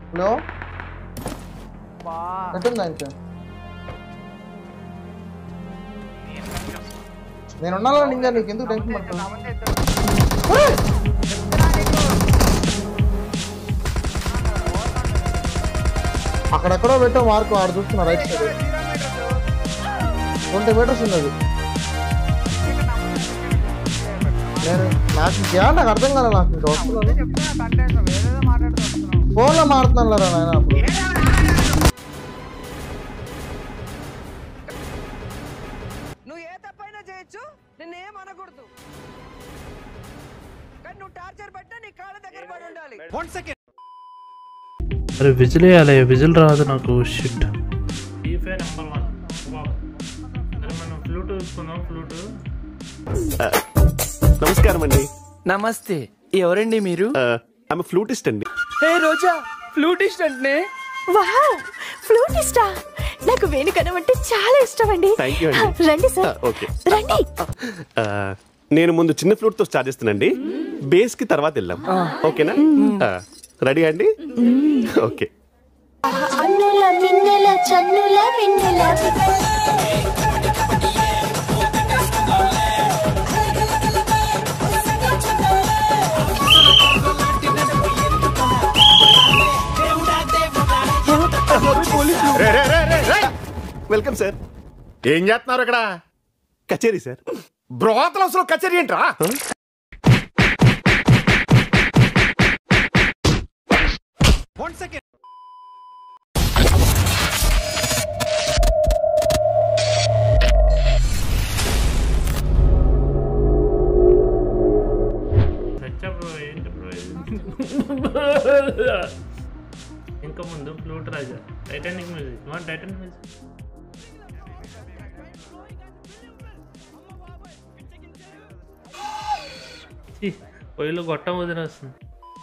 Hello బా కట్టిందా ఇంకా నేను ఉన్నాను నింజా నీకు ఎందుకు టెన్షన్ పడుతుంది నమస్తే చెప్తున్నా నీకు. అక్కడెక్కడో పెట్టా మార్కు ఆడ చూస్తున్నా right side zero meters. Twenty meters ఉంది అది నేను నాకు ఇంకేం నాకు అర్థం కాలే నాకు ఇంకా వస్తున్నాను చెప్తున్నా కంటెంట్ వేరేదో మాట్లాడుతూ వస్తున్నావు ఫోన్లో మారుతున్నాను లేరా నాయన అప్పుడు నువ్వు ఏ తప్పైనా చేయొచ్చు నిన్నేం అనకూడదు కానీ నువ్వు టార్చర్ పెట్టినా నీ కాళ్ళ దగ్గర పడి ఉండాలి అరే విజిల్ వేయాలి విజిల్ రాదు నాకు షిట్ ఈఫే నెంబర్ వన్ సరే మనం ఫ్లూట్ చూసుకుందాం ఫ్లూట్ నమస్కారం అండి నమస్తే ఎవరండి మీరు ఆమె ఫ్లూటిస్ట్ అండి హే రోజా ఫ్లూటిస్ట్ అంటే వావ్ ఫ్లూటిస్టా నాకు వేణుకనం అంటే చాలా ఇష్టం అండి Thank you అండి. రండి సార్ ఓకే రండి నేను ముందు చిన్న ఫ్లూట్ తో స్టార్ట్ చేస్తానండి బేస్ కి తర్వాత వెళ్దాం ఓకేనా రెడీ అండి ఓకే అన్నుల మిన్నెల చన్నుల వెన్నెల వెల్కమ్ సార్ ఏం చేస్తున్నారు ఇక్కడ కచేరీ సార్ బ్రోతలు అసలు కచేరీ ఏంట్రా సచ్చా బ్రో ఏంటి బ్రో ఇంకా ముందు flute Raja Titanic music one Titanic music పొయ్యిలో గొట్టం వదిన వస్తుంది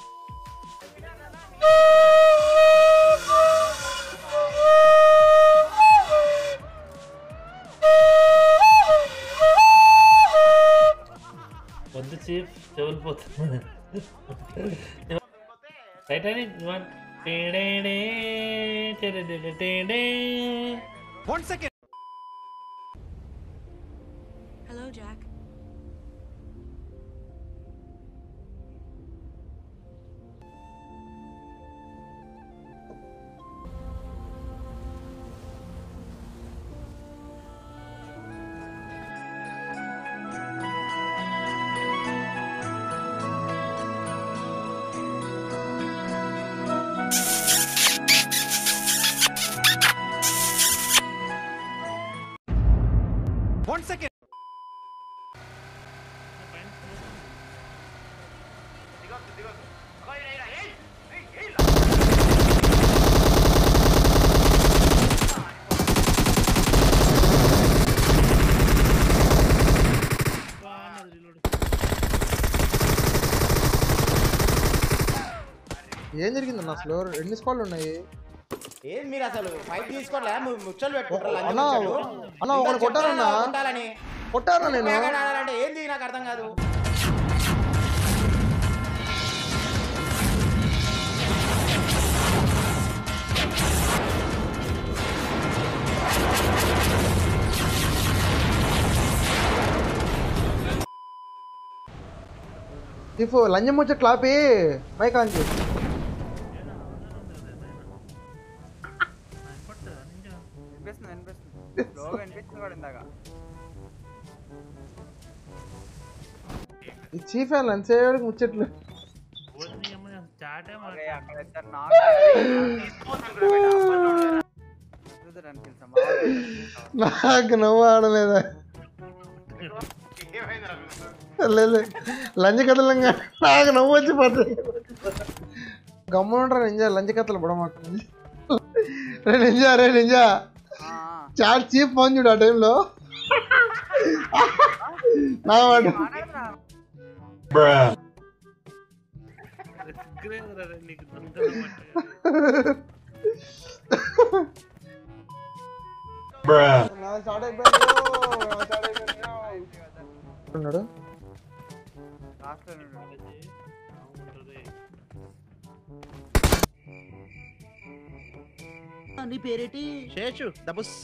వద్దు చీఫ్ చెవులు పోతుంది టైటానిక్ వన్ టేడేడే టేడేడే టేడే హలో జాక్ ఏం జరిగిందన్న అసలు ఎన్ని స్క్వాడ్లు ఉన్నాయి ఏం మీరు అసలు ఫైట్ తీసుకోలే ముచ్చలు పెట్టుకుంటారు లంచం అన్నా ముచ్చట్లు. అన్న ఒకటి ఇంకా కొట్టారన్నా చెప్తారా ఉండాలని కొట్టారా నేను మేఘాలు ఆడాలంటే ఏంది నాకు అర్థం కాదు ఇఫ్ లంజం వచ్చే క్లాపి మైక్ ఆన్ చేయి వినిపిస్తుంది వినిపిస్తుంది స్లోగా వినిపిస్తుంది కూడా ఇందాక ఈ చీఫ్ లంచ్ చేయడానికి ముచ్చట్లు చాటే అరే అక్కడ ఇద్దరు నాకు నాకు నవ్వు ఆడలేదా లేదు లంచ్ కథలంగా నాకు నవ్వు వచ్చి పడుతుంది గమ్మునుంటారా నింజా లంచ్ కథలు పడమాకు రే నింజా రే నింజా చాలా చీప్ ఫోన్ చూడు ఆ టైంలో నా వాడు నీకు దొంగతనం పట్టాలి. నాది స్టార్ట్ అయిపోయింది నాది స్టార్ట్ అయిపోయింది ఉన్నాడు నీ పేరేటి శేషు దబుస్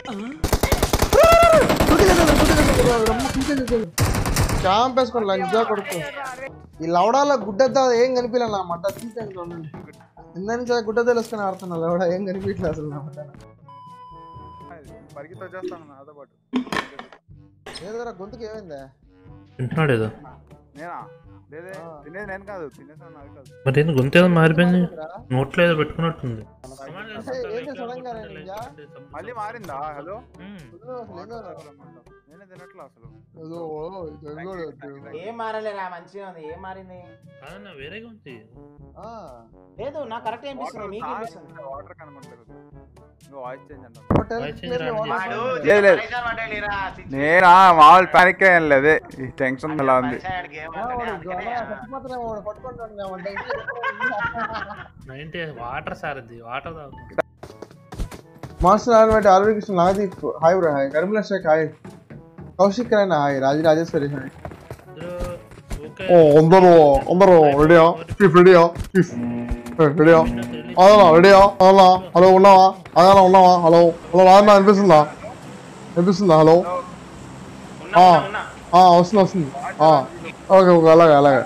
చాంపేసుకొని లంచా కొడుకు ఈ లవడాల గుడ్డద్దా ఏం కనిపించలే నా మట్ట తీసేయండి ఉండండి ఇంత నుంచి గుడ్డ తెలుసుకొని ఆడుతున్నా లవడ ఏం కనిపించలే అసలు నా మట్ట పరిగెత్తి వచ్చేస్తాను నాతో పాటు ఏదో గొంతుకు ఏమైందా వింటున్నాడు ఏదో నేనా లేదే తినేది నేను కాదు తినేసాను నాది కాదు మరి ఏంది గొంతు ఏదో మారిపోయింది నోట్లో ఏదో పెట్టుకున్నట్టుంది ఏంటి సడన్గా నింజా మళ్ళీ మారిందా హలో అసలు ఏందో నేనే తినట్లా అసలు ఏదో తెలియదు. ఏం మారలేరా మంచిగా ఉంది ఏం మారింది కాదన్నా వేరేగా ఉంది ఆ, లేదు నాకు కరెక్ట్ అనిపిస్తుంది మీకు అనిపిస్తుంది వాటర్ కనుకుంటలేదు నువ్వు వాయిస్ చేంజ్ అంటావు hotel వాయిస్ చేంజ్ clearly రాని water వాడు sound. లేదు, లేదు. పైసలు పడ్డాయిలేరా, చిచ్చి. నేనా మామూలు ప్యానిక్ ఏం లేదే ఈ టెన్షన్ ఇలా ఉంది పైసలు ఆడికి ఏం ఆ, వాడు పడ్డాయి, అందుకనే. గొడవ చచ్చిపోతున్నామో వాడు పట్టుకుంటాడు నా వంట. నైన్టీ వాటర్ సార్ అది వాటర్ తాగు master already already Krishna Nadeep hi bro hi కరీంల షేక్ హాయ్ కౌశిక్ కరైనా హాయ్ రాజీ రాజేశ్వరి హాయ్ ఇద్దరు ఓకే ఓ అందరూ అందరూ రెడీయా చీఫ్ రెడీయా చీఫ్ రెడీయా అదనా రెడీయా అదనా హలో ఉన్నావా అదనా ఉన్నావా హలో హలో నాన్న అనిపిస్తుందా అనిపిస్తుందా హలో ఉన్నా, ఉన్నా, ఉన్నా. వస్తుంది వస్తుంది ఆ, ఓకే ఓకే అలాగే అలాగే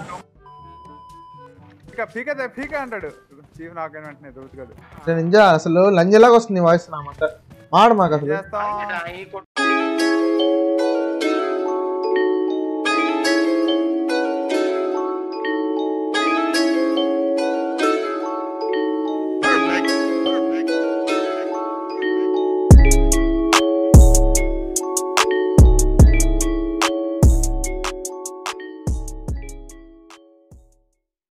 పీక పీక పీక అంటాడు చీఫ్ నాకేం వెంటనే దొరుకుతుంది నేను నిజా అసలు లంజలాగా వస్తుంది వాయిస్ నా మాట మాడు మాకు అసలు చేస్తాం ఈ